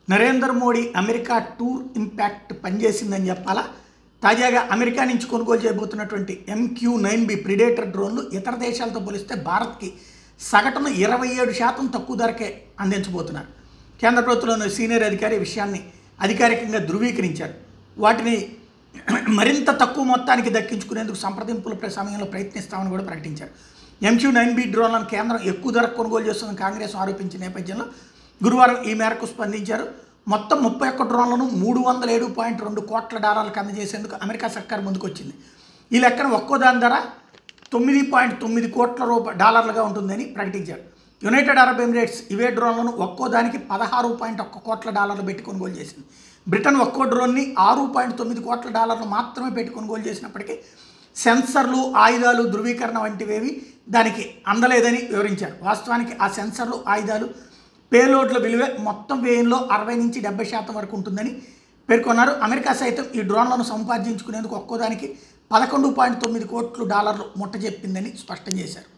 Narendra Modi America tour impact పనిచేసిందని చెప్పాలా తాజాగా అమెరికా నుంచి కొనుగోలు చేయబోతున్నటువంటి ఎంక్యూ నైన్ బి ప్రిడేటర్ డ్రోన్లు ఇతర దేశాలతో పోలిస్తే భారత్కి సగటున ఇరవై ఏడు శాతం తక్కువ ధరకే అందించబోతున్నారు కేంద్ర ప్రభుత్వంలోని సీనియర్ అధికారి ఈ విషయాన్ని అధికారికంగా ధృవీకరించారు వాటిని మరింత తక్కువ మొత్తానికి దక్కించుకునేందుకు సంప్రదింపుల ప్ర- సమయంలో ప్రయత్నిస్తామని కూడా ప్రకటించారు ఎంక్యూ నైన్ బి డ్రోన్లను కేంద్రం ఎక్కువ ధరకు కొనుగోలు చేస్తుందని కాంగ్రెస్ ఆరోపించిన నేపథ్యంలో గురువారం ఈ మేరకు స్పందించారు మొత్తం ముప్పై ఒక్క డ్రోన్లను మూడు వందల ఏడు పాయింట్ రెండు కోట్ల డాలర్లకు అందజేసేందుకు అమెరికా సర్కార్ ముందుకొచ్చింది ఈ లెక్కన ఒక్కో దాని ధర తొమ్మిది పాయింట్ తొమ్మిది కోట్ల రూప డాలర్లుగా ఉంటుందని ప్రకటించారు యునైటెడ్ అరబ్ ఎమిరేట్స్ ఇవే డ్రోన్లను ఒక్కో దానికి పదహారు పాయింట్ ఒక్క కోట్ల డాలర్లు పెట్టి కొనుగోలు చేసింది బ్రిటన్ ఒక్కో డ్రోన్ని ఆరు పాయింట్ తొమ్మిది కోట్ల డాలర్లు మాత్రమే పెట్టి కొనుగోలు చేసినప్పటికీ సెన్సర్లు ఆయుధాలు ధృవీకరణ వంటివేవి దానికి అందలేదని వివరించారు వాస్తవానికి ఆ సెన్సర్లు ఆయుధాలు పేలోడ్ల విలువ మొత్తం వ్యయంలో అరవై నుంచి డెబ్బై శాతం వరకు ఉంటుందని పేర్కొన్నారు అమెరికా సైతం ఈ డ్రోన్లను సంపాదించుకునేందుకు ఒక్కోదానికి పదకొండు పాయింట్ తొమ్మిది కోట్లు డాలర్లు ముట్టజెప్పిందని స్పష్టం చేశారు